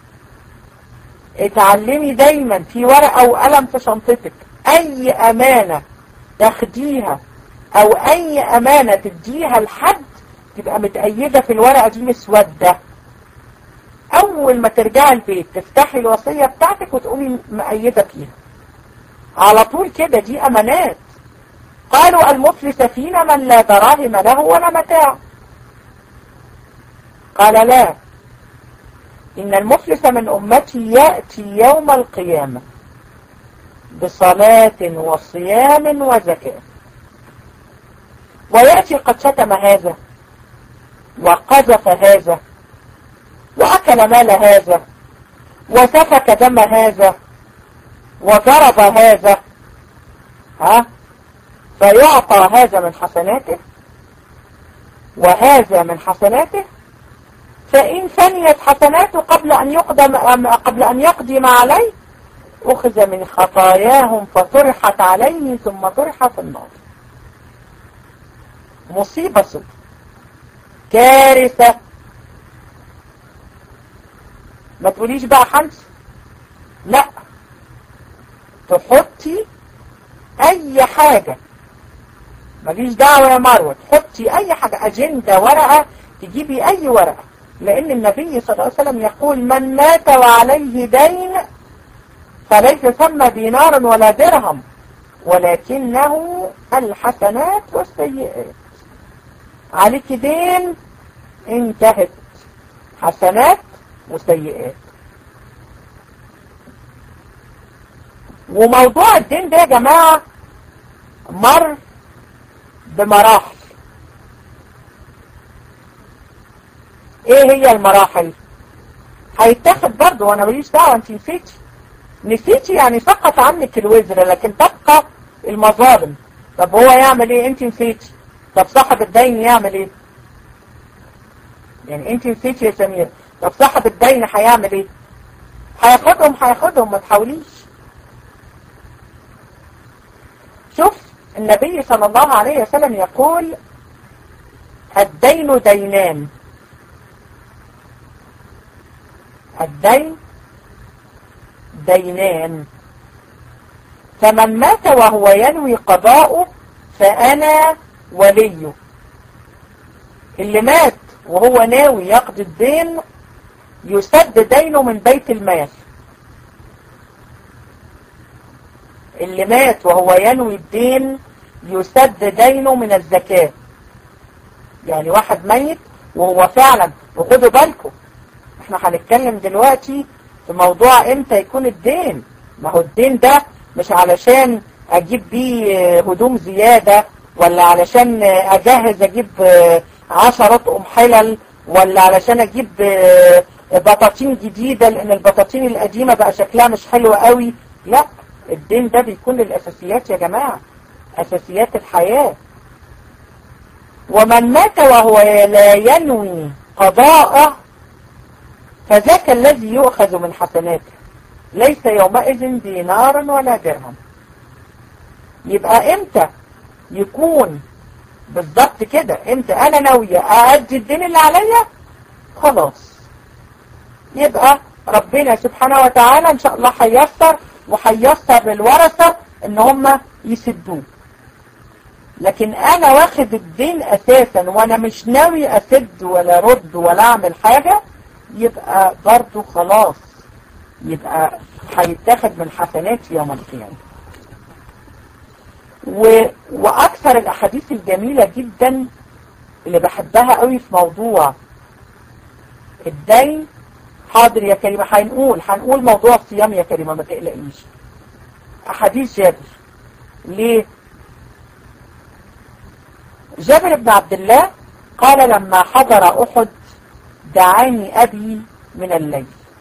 اتعلمي دايما في ورقة وقلم في شنطتك اي امانة تاخديها او اي امانة تديها لحد تبقى متأيدة في الورقة دي مسودة اول ما ترجعي البيت تفتحي الوصية بتاعتك وتقومي مأيدة فيها على طول كده دي امانات قالوا المفلس فينا من لا دراهم له ولا متاع قال لا إن المفلس من أمتي يأتي يوم القيامة بصلاة وصيام وزكاة ويأتي قد شتم هذا وقذف هذا وأكل مال هذا وسفك دم هذا وضرب هذا ها فيعطى هذا من حسناته وهذا من حسناته فإن فنيت حسناته قبل أن يقدم قبل أن يقدم عليه أخذ من خطاياهم فطرحت عليه ثم طرح في النار مصيبة سود كارثة ما تقوليش بقى حمس لا تحطي اي حاجة ماليش دعوة يا مروة تحطي اي حاجة اجندة ورقة تجيبي اي ورقة لان النبي صلى الله عليه وسلم يقول من مات وعليه دين فليس ثم دينار ولا درهم ولكنه الحسنات والسيئات عليك دين انتهت حسنات وسيئات وموضوع الدين ده يا جماعة مر بمراحل ايه هي المراحل هيتاخد برضه وانا ماليش دعوه انت نسيتي نسيتي يعني سقط عنك الوزر لكن تبقى المظالم طب هو يعمل ايه انت نسيتي طب صاحب الدين يعمل ايه يعني انت نسيتي يا سمير طب صاحب الدين هيعمل ايه هياخدهم هياخدهم ما تحاوليش شوف النبي صلى الله عليه وسلم يقول الدين دينان الدين دينان فمن مات وهو ينوي قضاؤه فأنا وليه اللي مات وهو ناوي يقضي الدين يسد دينه من بيت المال اللي مات وهو ينوي الدين يسد دينه من الزكاة يعني واحد ميت وهو فعلا وخدوا بالكم احنا هنتكلم دلوقتي في موضوع امتى يكون الدين ما هو الدين ده مش علشان اجيب بيه هدوم زيادة ولا علشان اجهز اجيب عشرة ام حلل ولا علشان اجيب بطاطين جديدة لان البطاطين القديمة بقى شكلها مش حلو قوي لا الدين ده بيكون للاساسيات يا جماعة اساسيات الحياة ومن مات وهو لا ينوي قضاءه فذاك الذي يؤخذ من حسناته ليس يومئذ دينارا ولا درهم يبقى امتى يكون بالضبط كده امتى انا ناوية اادي الدين اللي عليا خلاص يبقى ربنا سبحانه وتعالى ان شاء الله هيسر وهيسر للورثة ان هم يسدوه لكن انا واخد الدين اساسا وانا مش ناوي اسد ولا رد ولا اعمل حاجة يبقى برضو خلاص يبقى هيتاخد من حسناتي يوم القيامة و... واكثر الاحاديث الجميلة جدا اللي بحبها قوي في موضوع الدين حاضر يا كريمة هنقول هنقول موضوع الصيام يا كريمة ما تقلقيش احاديث جابر ليه جابر بن عبد الله قال لما حضر احد دعاني ابي من الليل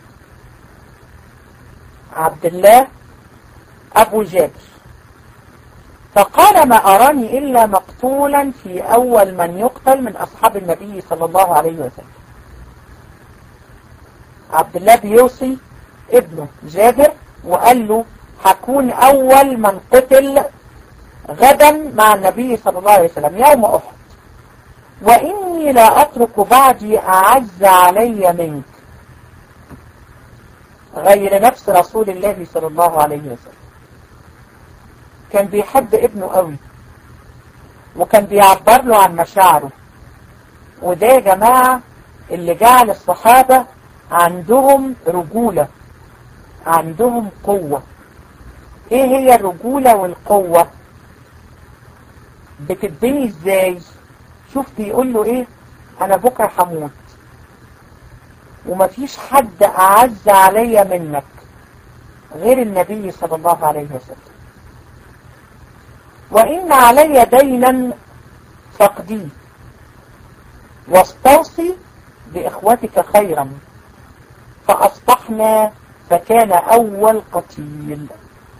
عبد الله ابو جابر فقال ما أراني إلا مقتولا في أول من يقتل من أصحاب النبي صلى الله عليه وسلم عبد الله بيوصي ابنه جابر وقال له هكون أول من قتل غدا مع النبي صلى الله عليه وسلم يوم أحد وإني لا أترك بعدي أعز علي منك غير نفس رسول الله صلى الله عليه وسلم كان بيحب ابنه قوي وكان بيعبر له عن مشاعره وده يا جماعة اللي جعل الصحابة عندهم رجولة عندهم قوة ايه هي الرجولة والقوة بتبني ازاي شوف بيقول له ايه انا بكرة هموت ومفيش حد اعز عليا منك غير النبي صلى الله عليه وسلم وإن علي دينا فاقديه واستوصي بإخوتك خيرا فأصبحنا فكان أول قتيل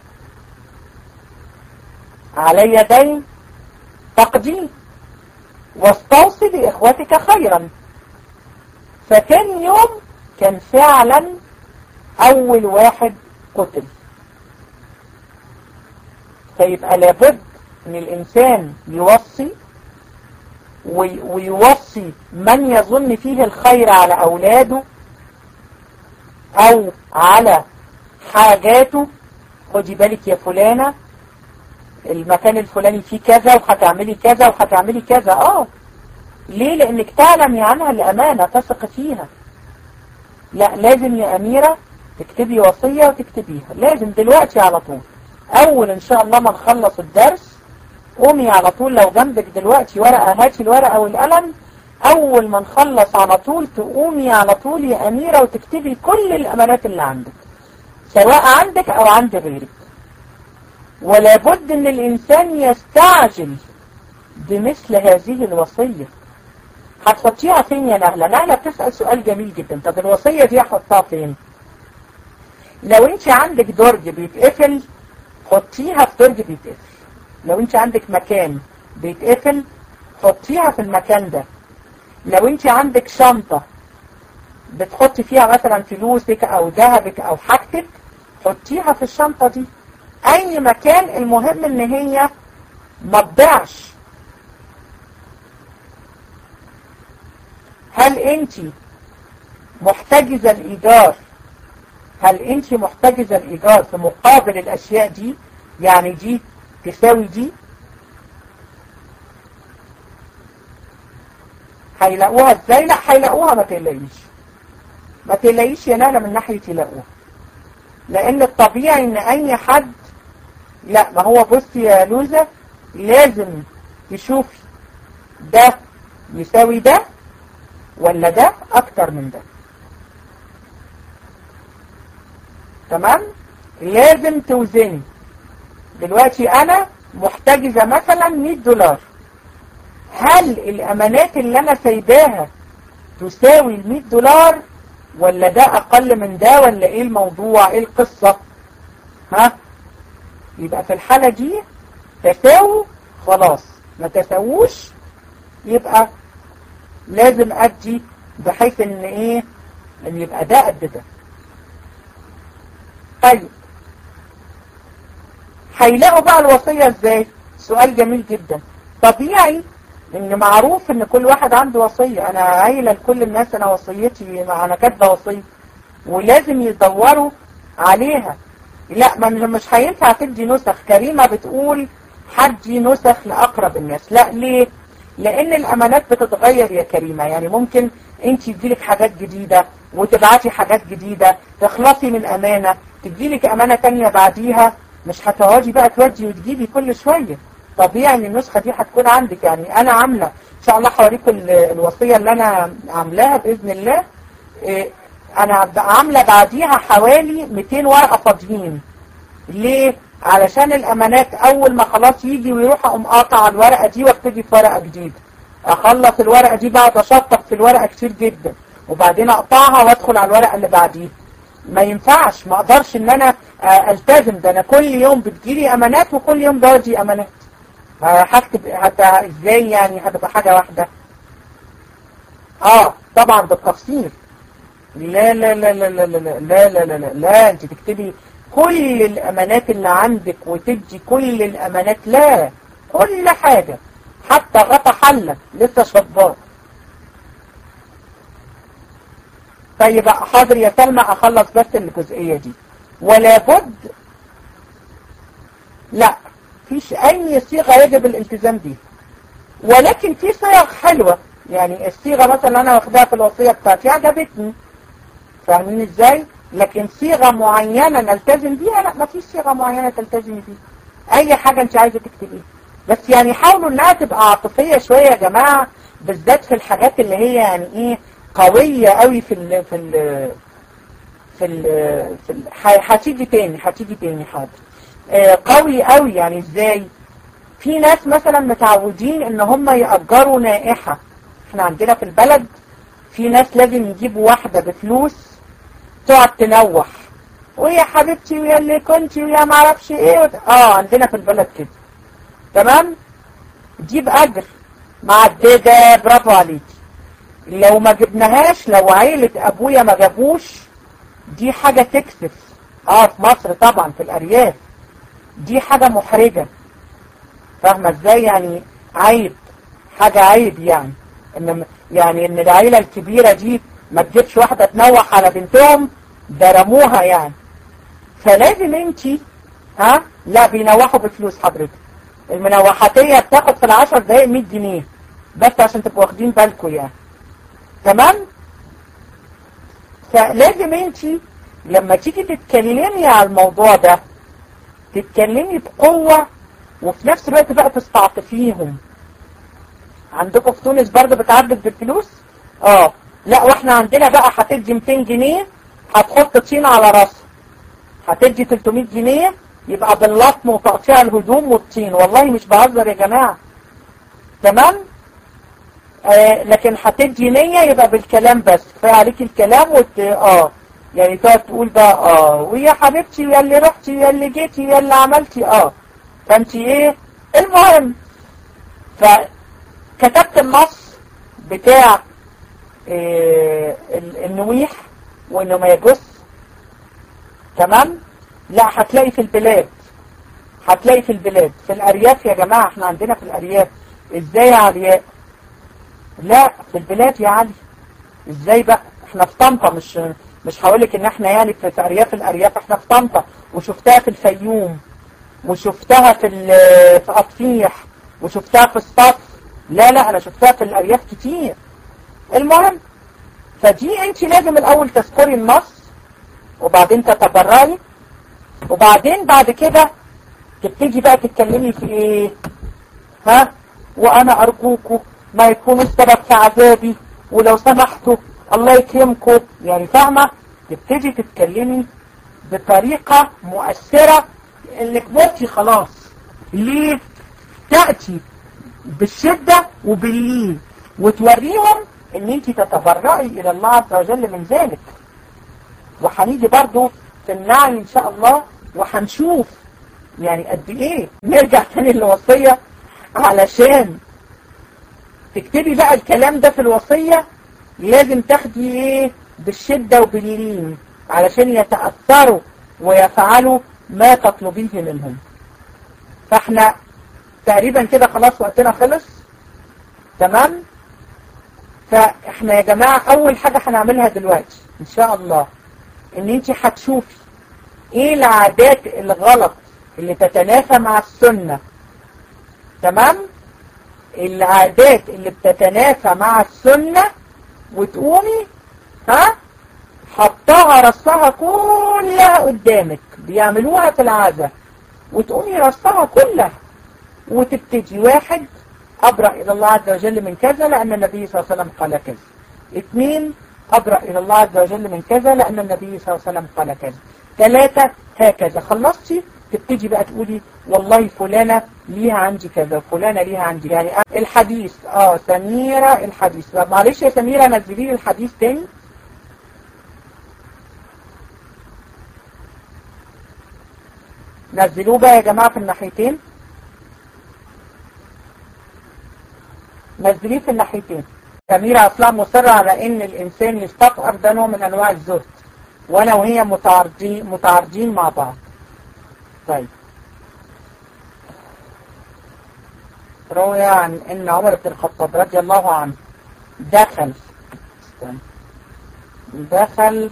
علي دين فاقديه واستوصي بإخوتك خيرا فكان يوم كان فعلا أول واحد قتل فيبقى لابد ان الانسان يوصي ويوصي من يظن فيه الخير على اولاده او على حاجاته خدي بالك يا فلانة المكان الفلاني فيه كذا وهتعملي كذا وهتعملي كذا اه ليه لانك تعلمي عنها الامانة تثق فيها لا لازم يا اميرة تكتبي وصية وتكتبيها لازم دلوقتي على طول اول ان شاء الله ما نخلص الدرس قومي على طول لو جنبك دلوقتي ورقة هاتي الورقة والقلم اول ما نخلص على طول تقومي على طول يا اميرة وتكتبي كل الامانات اللي عندك سواء عندك او عند غيرك ولا بد ان الانسان يستعجل بمثل هذه الوصية هتحطيها فين يا نهلة نهلة بتسأل سؤال جميل جدا طب الوصية دي هحطها فين لو انت عندك درج بيتقفل حطيها في درج بيتقفل لو انت عندك مكان بيتقفل حطيها في المكان ده لو انت عندك شنطة بتحطي فيها مثلا فلوسك او ذهبك او حاجتك حطيها في الشنطة دي اي مكان المهم ان هي ما تضيعش هل انت محتجزة الايجار هل انت محتجزة الايجار في مقابل الاشياء دي يعني دي تساوي دي هيلاقوها ازاي لا هيلاقوها ما تقلقيش ما تقلقيش يا نانا من ناحية يلاقوها لان الطبيعي ان اي حد لا ما هو بصي يا لوزة لازم تشوفي ده يساوي ده ولا ده اكتر من ده تمام لازم توزني دلوقتي انا محتجزة مثلا 100 دولار هل الامانات اللي انا سايباها تساوي ال 100 دولار ولا ده اقل من ده ولا ايه الموضوع ايه القصة ها يبقى في الحالة دي تساووا خلاص ما تساووش يبقى لازم ادي بحيث ان ايه ان يبقى ده قد ده طيب هيلاقوا بقى الوصية ازاي سؤال جميل جدا طبيعي ان معروف ان كل واحد عنده وصية انا قايله لكل الناس انا وصيتي انا كاتبه وصية ولازم يدوروا عليها لا ما مش هينفع تدي نسخ كريمة بتقول حدي نسخ لأقرب الناس لا ليه لأن الأمانات بتتغير يا كريمة يعني ممكن انت يجيلك حاجات جديدة وتبعتي حاجات جديدة تخلصي من أمانة تجيلك أمانة تانية بعديها مش هتقعدي بقى تودي وتجيبي كل شوية طبيعي ان النسخة دي هتكون عندك يعني انا عاملة ان شاء الله هوريكم الوصية اللي انا عاملاها بإذن الله إيه انا عاملة بعديها حوالي 200 ورقة فاضيين ليه؟ علشان الامانات اول ما خلاص يجي ويروح اقوم قاطع الورقة دي وابتدي في ورقة جديدة اخلص الورقة دي بقى اشطب في الورقة كتير جدا وبعدين اقطعها وادخل على الورقة اللي بعديها ما ينفعش ما اقدرش ان انا التزم ده انا كل يوم بتجيلي امانات وكل يوم بودي امانات هكتب حتى ازاي يعني هتبقى حاجة واحدة اه طبعا بالتفصيل لا لا لا لا لا لا لا لا لا لا لا انت تكتبي كل الامانات اللي عندك وتدي كل الامانات لا كل حاجة حتى غطى حلك لسه شبار طيب حاضر يا سلمى اخلص بس الجزئية دي ولا بد لا فيش اي صيغة يجب الالتزام بيها ولكن في صيغ حلوة يعني الصيغة مثلا انا واخدها في الوصية بتاعتي عجبتني فاهمين ازاي لكن صيغة معينة نلتزم بيها لا ما فيش صيغة معينة تلتزمي بيها اي حاجة انت عايزة تكتبيها بس يعني حاولوا انها تبقى عاطفية شوية يا جماعة بالذات في الحاجات اللي هي يعني ايه قوية قوي في ال في ال في ال في ال هتيجي تاني هتيجي تاني حاضر آه قوي قوي يعني ازاي في ناس مثلا متعودين ان هم يأجروا نائحة احنا عندنا في البلد في ناس لازم يجيبوا واحدة بفلوس تقعد تنوح ويا حبيبتي ويا اللي كنتي ويا معرفش ايه وت... اه عندنا في البلد كده تمام دي بأجر معددة برافو عليكي لو ما جبناهاش لو عيلة ابويا ما جابوش دي حاجة تكسف اه في مصر طبعا في الارياف دي حاجة محرجة فاهمة ازاي يعني عيب حاجة عيب يعني ان يعني ان العيلة الكبيرة دي ما تجيبش واحدة تنوح على بنتهم ده رموها يعني فلازم انتي ها لا بينوحوا بفلوس حضرتك المنوحاتية بتاخد في العشر دقايق 100 جنيه بس عشان تبقوا واخدين بالكم يعني تمام فلازم انتي لما تيجي تتكلمي على الموضوع ده تتكلمي بقوة وفي نفس الوقت بقى تستعطفيهم عندكم في تونس برضه بتعدد بالفلوس اه لا واحنا عندنا بقى هتدي 200 جنيه هتحط طين على راسها هتدي 300 جنيه يبقى باللطم وتقطيع الهدوم والطين والله مش بهزر يا جماعة تمام آه لكن هتدي 100 يبقى بالكلام بس كفايه عليك الكلام وت... اه يعني تقعد تقول بقى اه ويا حبيبتي ويا اللي رحتي ويا اللي جيتي ويا اللي عملتي اه فانت ايه المهم فكتبت النص بتاع إيه النويح وانه ما يجس تمام لا هتلاقي في البلاد هتلاقي في البلاد في الارياف يا جماعة احنا عندنا في الارياف ازاي يا علياء لا في البلاد يا علي ازاي بقى احنا في طنطا مش مش هقولك ان احنا يعني في ارياف الارياف احنا في طنطا وشفتها في الفيوم وشفتها في في اطفيح وشفتها في الصف لا لا انا شفتها في الارياف كتير المهم فدي انت لازم الاول تذكري النص وبعدين تتبرعي وبعدين بعد كده تبتدي بقى تتكلمي في ايه ها وانا ارجوكم ما يكونوا السبب في عذابي ولو سمحتوا الله يكرمكم يعني فاهمة تبتدي تتكلمي بطريقة مؤثرة انك موتي خلاص ليه تأتي بالشدة وباللين وتوريهم ان انت تتبرعي الى الله عز وجل من ذلك وهنيجي برضو في النعي ان شاء الله وهنشوف يعني قد ايه نرجع تاني للوصية علشان تكتبي بقى الكلام ده في الوصية لازم تاخدي ايه بالشدة وباللين علشان يتأثروا ويفعلوا ما تطلبيه منهم فاحنا تقريبا كده خلاص وقتنا خلص تمام فاحنا يا جماعة اول حاجة هنعملها دلوقتي ان شاء الله ان انت هتشوفي ايه العادات الغلط اللي تتنافى مع السنة تمام العادات اللي بتتنافى مع السنة وتقومي ها حطها رصها كلها قدامك بيعملوها في العادة وتقومي رصها كلها وتبتدي واحد أبرأ إلى الله عز وجل من كذا لأن النبي صلى الله عليه وسلم قال كذا اثنين أبرأ إلى الله عز وجل من كذا لأن النبي صلى الله عليه وسلم قال كذا ثلاثة هكذا خلصتي تبتدي بقى تقولي والله فلانة ليها عندي كذا فلانة ليها عندي يعني الحديث اه سميرة الحديث معلش يا سميرة نزلي لي الحديث تاني نزلوه بقى يا جماعة في الناحيتين نزليه في الناحيتين سميرة أصلا مصرة على إن الإنسان يستقر ده نوع من أنواع الزهد وأنا وهي متعارضين متعارضين مع بعض طيب روي عن ان عمر بن الخطاب رضي الله عنه دخل استنى. دخل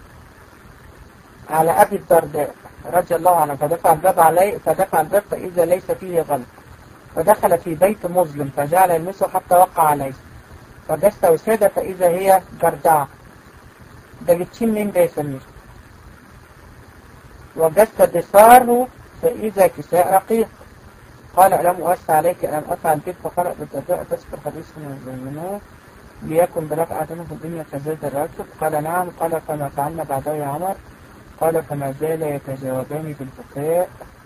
على ابي الدرداء رضي الله عنه فدفع الباب عليه فدفع الباب فاذا ليس فيه غلق فدخل في بيت مظلم فجعل يلمسه حتى وقع عليه فجس وساد فاذا هي جردعه ده جبتيه منين ده يا سمير وجس دثاره فإذا كساء رقيق قال ألم أوسع عليك ألم أفعل بك فقرأ بالتداء تذكر حديث من المنوع ليكن بلغ أعدمه في الدنيا كزاد الراكب قال نعم قال فما فعلنا بعده يا عمر قال فما زال يتجاوبان بالبكاء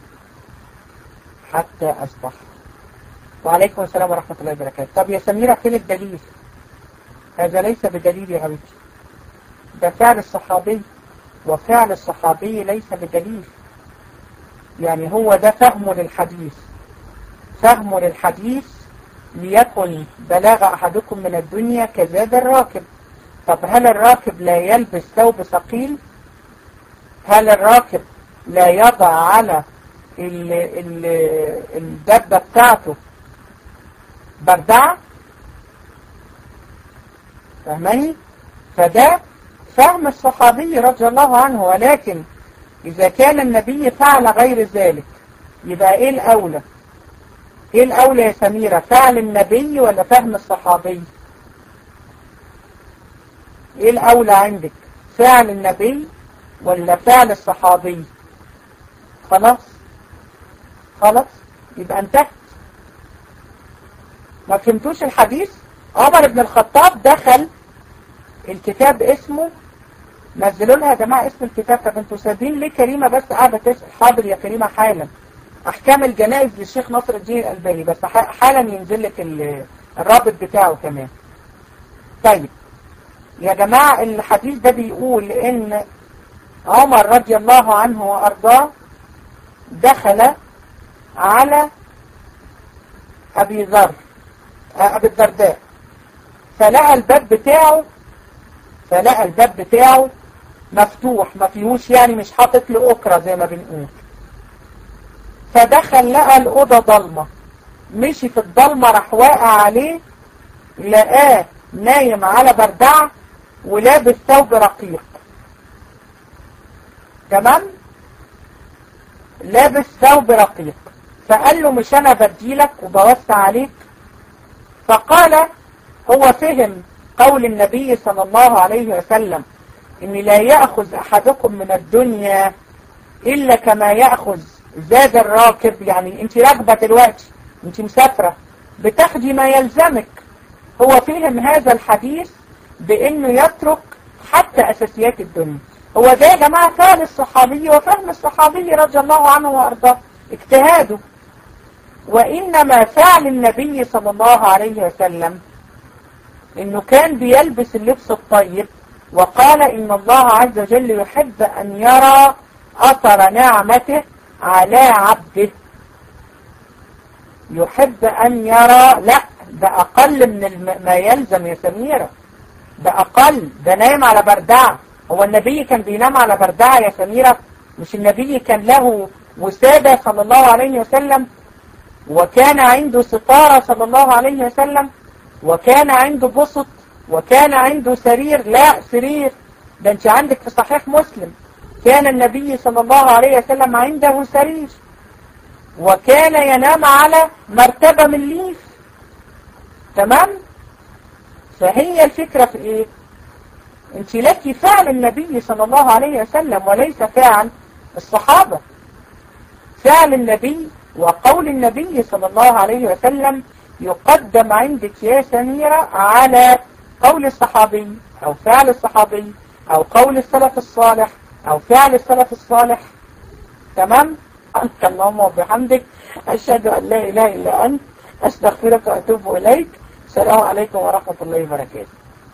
حتى أصبح وعليكم السلام ورحمة الله وبركاته طب يا سميرة فين الدليل هذا ليس بدليل يا حبيبتي ده فعل الصحابي وفعل الصحابي ليس بدليل يعني هو ده فهمه للحديث فهمه للحديث ليكن بلاغ أحدكم من الدنيا كزاد الراكب طب هل الراكب لا يلبس ثوب ثقيل هل الراكب لا يضع على ال ال الدبة بتاعته بردعة فهماني فده فهم الصحابي رضي الله عنه ولكن إذا كان النبي فعل غير ذلك يبقى إيه الأولى إيه الأولى يا سميرة فعل النبي ولا فهم الصحابي إيه الأولى عندك فعل النبي ولا فعل الصحابي خلاص خلاص يبقى انتهت ما فهمتوش الحديث عمر بن الخطاب دخل الكتاب اسمه نزلوا لها يا جماعة اسم الكتاب طب انتوا سابين ليه كريمة بس قاعدة تسأل حاضر يا كريمة حالا احكام الجنائز للشيخ نصر الدين الألباني بس حالا ينزل لك الرابط بتاعه كمان طيب يا جماعة الحديث ده بيقول ان عمر رضي الله عنه وارضاه دخل على ابي ذر ابي الدرداء فلقى الباب بتاعه فلقى الباب بتاعه مفتوح ما فيهوش يعني مش حاطط له أكرة زي ما بنقول فدخل لقى الأوضة ضلمة مشي في الضلمة راح واقع عليه لقاه نايم على بردعة ولابس ثوب رقيق تمام لابس ثوب رقيق فقال له مش انا بديلك وبوسع عليك فقال هو فهم قول النبي صلى الله عليه وسلم إن لا يأخذ أحدكم من الدنيا إلا كما يأخذ زاد الراكب يعني أنت راكبة دلوقتي أنت مسافرة بتاخدي ما يلزمك هو فهم هذا الحديث بأنه يترك حتى أساسيات الدنيا هو ده يا جماعة فعل الصحابي وفهم الصحابي رضي الله عنه وأرضاه اجتهاده وإنما فعل النبي صلى الله عليه وسلم إنه كان بيلبس اللبس الطيب وقال إن الله عز وجل يحب أن يرى أثر نعمته على عبده يحب أن يرى لا ده أقل من الم... ما يلزم يا سميرة ده أقل ده نايم على بردعة هو النبي كان بينام على بردعة يا سميرة مش النبي كان له وسادة صلى الله عليه وسلم وكان عنده ستارة صلى الله عليه وسلم وكان عنده بسط وكان عنده سرير لا سرير ده انت عندك في صحيح مسلم كان النبي صلى الله عليه وسلم عنده سرير وكان ينام على مرتبة من ليف تمام فهي الفكرة في ايه انت لك فعل النبي صلى الله عليه وسلم وليس فعل الصحابة فعل النبي وقول النبي صلى الله عليه وسلم يقدم عندك يا سميرة على قول الصحابي أو فعل الصحابي أو قول السلف الصالح أو فعل السلف الصالح تمام أنت اللهم وبحمدك أشهد أن لا إله إلا أنت أستغفرك وأتوب إليك السلام عليكم ورحمة الله وبركاته